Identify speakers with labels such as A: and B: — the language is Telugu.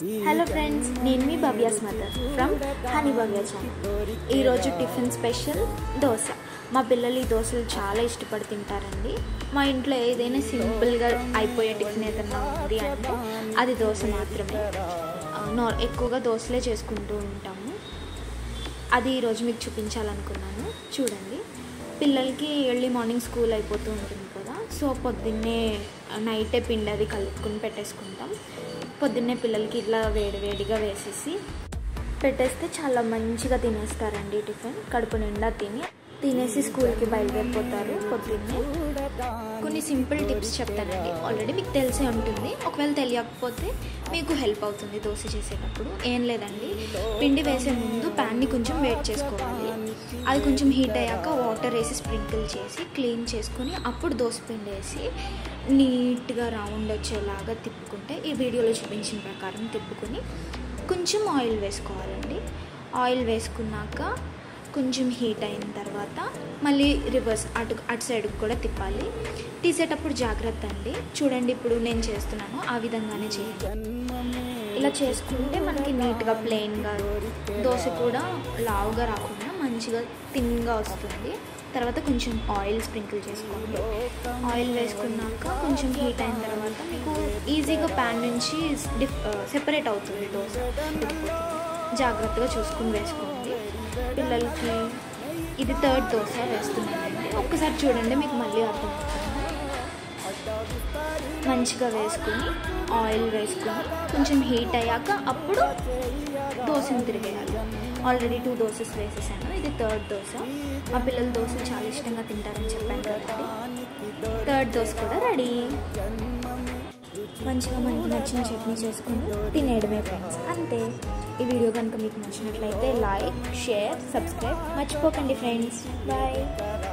A: హలో ఫ్రెండ్స్ నేను మీ Bhavya's mother from honey Bhavya channel ఈరోజు టిఫిన్ స్పెషల్ దోశ మా పిల్లలు ఈ దోశలు చాలా ఇష్టపడి తింటారండి మా ఇంట్లో ఏదైనా సింపుల్గా అయిపోయే టిఫిన్ ఏదైనా ఉంది అంటే అది దోశ మాత్రమే నార్ ఎక్కువగా దోశలే చేసుకుంటూ ఉంటాము అది ఈరోజు మీకు చూపించాలనుకున్నాను చూడండి పిల్లలకి ఎర్లీ మార్నింగ్ స్కూల్ అయిపోతూ ఉంటుంది కదా సో పొద్దున్నే నైటే పిండి అది కలుపుకుని పెట్టేసుకుంటాం పొద్దున్నే పిల్లలకి ఇట్లా వేడి వేడిగా వేసేసి పెట్టేస్తే చాలా మంచిగా తినేస్తారండి టిఫిన్ కడుపు నిండా తిని తినేసి స్కూల్కి బయలుదేరిపోతారు పొద్దున్నే కొన్ని సింపుల్ టిప్స్ చెప్తానండి ఆల్రెడీ మీకు తెలిసే ఉంటుంది ఒకవేళ తెలియకపోతే మీకు హెల్ప్ అవుతుంది దోశ చేసేటప్పుడు ఏం లేదండి పిండి వేసే ముందు ప్యాన్ని కొంచెం వేట్ చేసుకోవాలి అది కొంచెం హీట్ అయ్యాక వాటర్ వేసి స్ప్రింకిల్ చేసి క్లీన్ చేసుకొని అప్పుడు దోశ పిండి వేసి నీట్గా రౌండ్ వచ్చేలాగా తిప్పుకుంటే ఈ వీడియోలో చూపించిన ప్రకారం తిప్పుకొని కొంచెం ఆయిల్ వేసుకోవాలండి ఆయిల్ వేసుకున్నాక కొంచెం హీట్ అయిన తర్వాత మళ్ళీ రివర్స్ అటు అటు సైడ్కి కూడా తిప్పాలి తీసేటప్పుడు జాగ్రత్త అండి చూడండి ఇప్పుడు నేను చేస్తున్నాను ఆ విధంగానే చేయండి ఇలా చేసుకుంటే మనకి నీట్గా ప్లెయిన్గా దోశ కూడా లావుగా రాకుండా మంచిగా థిన్గా వస్తుంది తర్వాత కొంచెం ఆయిల్ స్ప్రింకిల్ చేసుకోండి ఆయిల్ వేసుకున్నాక కొంచెం హీట్ అయిన తర్వాత మీకు ఈజీగా ప్యాన్ నుంచి డిఫ్ సెపరేట్ అవుతుంది దోశ జాగ్రత్తగా చూసుకుని వేసుకోండి పిల్లలకి ఇది థర్డ్ దోశ వేస్తున్నానండి ఒక్కసారి చూడండి మీకు మళ్ళీ అర్థమవుతుంది మంచిగా వేసుకుని ఆయిల్ వేసుకుని కొంచెం హీట్ అయ్యాక అప్పుడు దోశను తిరిగేయాలి ఆల్రెడీ టూ దోసెస్ వేసేసాను ఇది థర్డ్ దోశ మా పిల్లలు దోశ చాలా ఇష్టంగా తింటారని చెప్పాను కదండి థర్డ్ దోశ కూడా రెడీ మంచిగా మనకి నచ్చిన చట్నీ చేసుకుని తినేయడమే ఫ్రెండ్స్ అంతే ఈ వీడియో కనుక మీకు నచ్చినట్లయితే లైక్ షేర్ సబ్స్క్రైబ్ మర్చిపోకండి ఫ్రెండ్స్ బాయ్